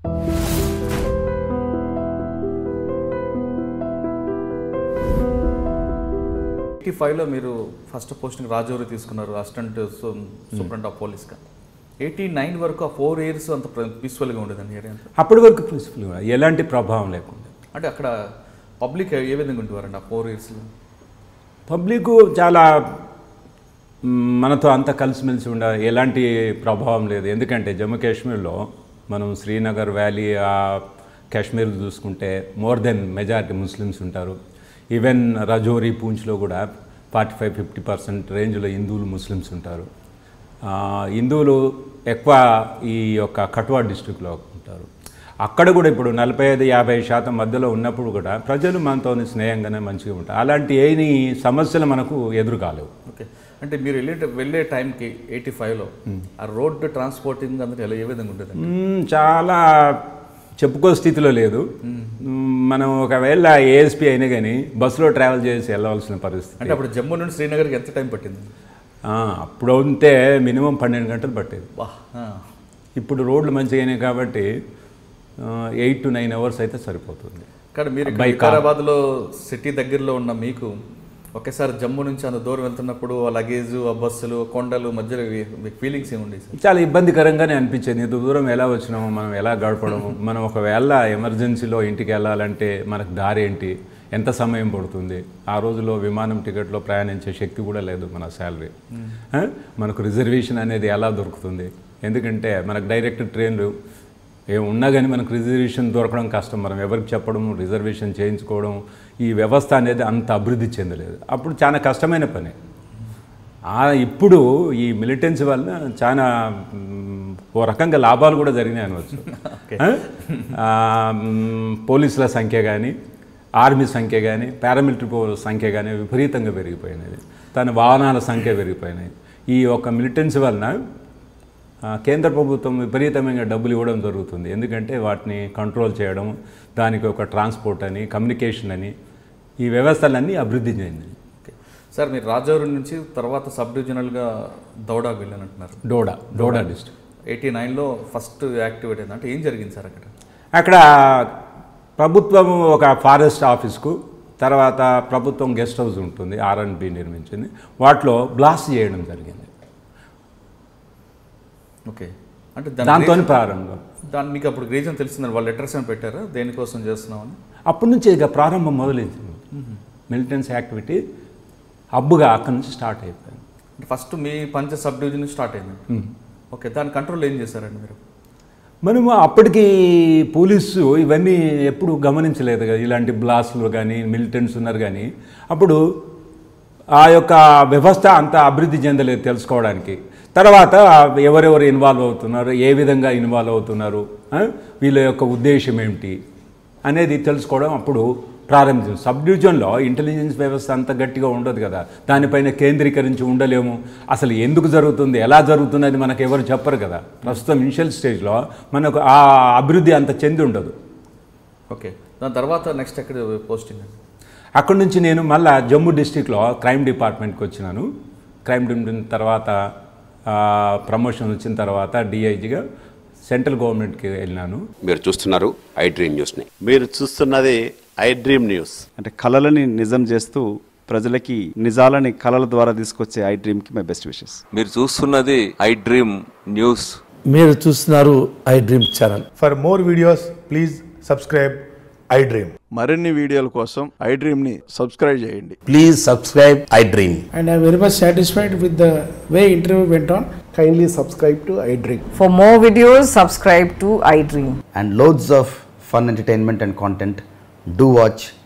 Eighty ఫైవ్లో మీరు first posting Rajouri తీసుకున్నారు అసిస్టెంట్ సూపరింట్ ఆఫ్ పోలీస్గా ఎయిటీ నైన్ వరకు ఆ ఫోర్ ఇయర్స్ అంత పీస్ఫుల్గా ఉండేదండి ఏరియా అంతా అప్పటి వరకు ప్రిన్సిపల్ ఎలాంటి ప్రభావం లేకుండా అంటే అక్కడ పబ్లిక్ ఏ విధంగా ఉండేవారండి ఆ ఫోర్ ఇయర్స్లో పబ్లిక్ చాలా మ్, మనతో అంత కలిసిమెలిసి ఉండ ఎలాంటి ప్రభావం లేదు ఎందుకంటే జమ్మూ కాశ్మీర్లో మనం శ్రీనగర్ వ్యాలీ ఆ కాశ్మీర్ చూసుకుంటే మోర్ దెన్ మెజారిటీ ముస్లిమ్స్ ఉంటారు ఈవెన్ రజోరీ పూంచ్లో కూడా ఫార్టీ ఫైవ్ ఫిఫ్టీ పర్సెంట్ రేంజ్లో హిందువులు ముస్లిమ్స్ ఉంటారు ఆ, హిందువులు ఎక్కువ ఈ యొక్క కట్వా డిస్ట్రిక్ట్లో ఉంటారు అక్కడ కూడా ఇప్పుడు నలభై ఐదు యాభై శాతం మధ్యలో ఉన్నప్పుడు కూడా ప్రజలు మనతో స్నేహంగానే మంచిగా ఉంటారు అలాంటి ఏని సమస్యలు మనకు ఎదురు కాలేవు ఓకే అంటే మీరు వెళ్ళే వెళ్ళే టైంకి ఎయిటీ ఫైవ్లో ఆ రోడ్ ట్రాన్స్పోర్టింగ్ అందరూ ఎలా ఏ విధంగా ఉండేదండి మ్మ్, చాలా చెప్పుకో స్థితిలో లేదు మ్మ్, మనం ఒకవేళ ఏఎస్పీ అయినా కానీ బస్సులో ట్రావెల్ చేసి వెళ్ళవలసిన పరిస్థితి అంటే అప్పుడు జమ్మూ నుండి శ్రీనగర్కి ఎంత టైం పట్టింది ఆ, అప్పుడు ఉంటే మినిమం పన్నెండు గంటలు పట్టేది బా ఆ. ఇప్పుడు రోడ్లు మంచిగా అయినాయి కాబట్టి ఎయిట్ టు నైన్ అవర్స్ అయితే సరిపోతుంది కానీ మీరు By car. వికారాబాద్లో సిటీ దగ్గరలో ఉన్న మీకు ఒకేసారి జమ్మూ నుంచి అంత దూరం వెళ్తున్నప్పుడు ఆ లగేజ్ ఆ బస్సులు కొండలు మధ్యలో ఇవి- మీకు ఫీలింగ్స్ ఏమి ఉండేవి సార్ చాలా ఇబ్బందికరంగానే అనిపించేది ఇంత దూరం ఎలా వచ్చినాము మనం ఎలా గడపడము మనం ఒకవేళ ఎమర్జెన్సీలో ఇంటికి వెళ్ళాలంటే మనకు దారి ఏంటి ఎంత సమయం పడుతుంది ఆ రోజులో విమానం టికెట్లో ప్రయాణించే శక్తి కూడా లేదు మన శాలరీ మనకు రిజర్వేషన్ అనేది ఎలా దొరుకుతుంది ఎందుకంటే మనకు డైరెక్ట్ ట్రైన్లు ఏం ఉన్నా కానీ మనకు రిజర్వేషన్ దొరకడం కష్టం మనం ఎవరికి చెప్పడం రిజర్వేషన్ చేయించుకోవడం ఈ వ్యవస్థ అనేది అంత అభివృద్ధి చెందలేదు అప్పుడు చాలా కష్టమైన పని ఆ ఇప్పుడు ఈ మిలిటెన్సీ వల్ల చాలా మ్, ఓ రకంగా లాభాలు కూడా జరిగినాయి అనవచ్చు ఆ? ఆ, మ్, పోలీసుల సంఖ్య కానీ ఆర్మీ సంఖ్య కానీ పారామిలిటరీ పో- సంఖ్య కానీ విపరీతంగా పెరిగిపోయినది తన వాహనాల సంఖ్య పెరిగిపోయినాయి ఈ యొక్క మిలిటెన్సీ వలన ఆ, కేంద్ర ప్రభుత్వం విపరీతమైన డబ్బులు ఇవ్వడం జరుగుతుంది ఎందుకంటే వాటిని కంట్రోల్ చేయడం దానికి ఒక ట్రాన్స్పోర్ట్ అని కమ్యూనికేషన్ అని ఈ వ్యవస్థలన్నీ అభివృద్ధి చెందింది ఓకే సార్ మీరు రాజౌరి నుంచి తర్వాత సబ్ డివిజనల్గా దౌడాకు వెళ్ళానంటున్నారు డోడా డోడా డిస్ట్రిక్ట్ ఎయిటీ నైన్లో ఫస్ట్ యాక్టివేట్ అయింది అంటే ఏం జరిగింది సార్ అక్కడ అక్కడ ప్రభుత్వం ఒక ఫారెస్ట్ ఆఫీస్కు తర్వాత ప్రభుత్వం గెస్ట్ హౌస్ ఉంటుంది ఆర్ఎన్బి నిర్మించింది వాటిలో బ్లాస్ట్ చేయడం జరిగింది ఓకే అంటే దాని దాంతో ప్రారంభం దాన్ని మీకు అప్పుడు రీజన్ తెలిసిందని వాళ్ళు లెటర్స్ ఏమైనా పెట్టారా దేనికోసం చేస్తున్నామని అప్పటి నుంచి ఇక ప్రారంభం మొదలైంది మిలిటెన్స్ యాక్టివిటీ హబ్బుగా అక్కడి నుంచి స్టార్ట్ అయిపోయింది అంటే ఫస్ట్ మీ పంచ సబ్ డివిజన్ స్టార్ట్ అయింది ఓకే దాని కంట్రోల్ ఏం చేశారండి మీరు మనము అప్పటికి పోలీసు ఇవన్నీ ఎప్పుడు గమనించలేదు కదా ఇలాంటి బ్లాస్ట్లు కానీ మిలిటెంట్స్ ఉన్నారు కానీ అప్పుడు ఆ యొక్క వ్యవస్థ అంత అభివృద్ధి చెందలేదు తెలుసుకోవడానికి తర్వాత ఎవరెవరు ఇన్వాల్వ్ అవుతున్నారు ఏ విధంగా ఇన్వాల్వ్ అవుతున్నారు ఆ? వీళ్ళ యొక్క ఉద్దేశం ఏమిటి అనేది తెలుసుకోవడం అప్పుడు ప్రారంభించాం సబ్ డివిజన్లో ఇంటెలిజెన్స్ వ్యవస్థ అంత గట్టిగా ఉండదు కదా దానిపైన కేంద్రీకరించి ఉండలేము అసలు ఎందుకు జరుగుతుంది ఎలా జరుగుతుంది అది మనకు ఎవరు చెప్పరు కదా ప్రస్తుతం ఇనిషియల్ స్టేజ్లో మనకు ఆ అభివృద్ధి అంత చెంది ఉండదు ఓకే దాని తర్వాత నెక్స్ట్ ఎక్కడ పోస్టింగ్ అండి అక్కడి నుంచి నేను మళ్ళా జమ్మూ డిస్టిక్లో క్రైమ్ డిపార్ట్మెంట్కి వచ్చినాను క్రైమ్ డిపార్ట్మెంట్ తర్వాత ఆ, ప్రమోషన్ వచ్చిన తర్వాత డిఐజిగా సెంట్రల్ గవర్నమెంట్కి వెళ్ళినాను మీరు చూస్తున్నారు ఐ డ్రీమ్ న్యూస్ని మీరు చూస్తున్నది ఐ డ్రీమ్ న్యూస్ అంటే కళలని నిజం చేస్తూ ప్రజలకి నిజాలని కళల ద్వారా తీసుకొచ్చే ఐ డ్రీమ్కి మై బెస్ట్ విషెస్ మీరు చూస్తున్నది ఐ డ్రీమ్ న్యూస్ మీరు చూస్తున్నారు iDream channel For more videos, please subscribe iDream. మరిన్ని వీడియోల కోసం ఐ డ్రీమ్ని సబ్స్క్రైబ్ చేయండి please subscribe iDream and I'm very much satisfied with the way interview went on. Kindly subscribe to iDream. For more videos, subscribe to iDream. and loads of fun entertainment and content, do watch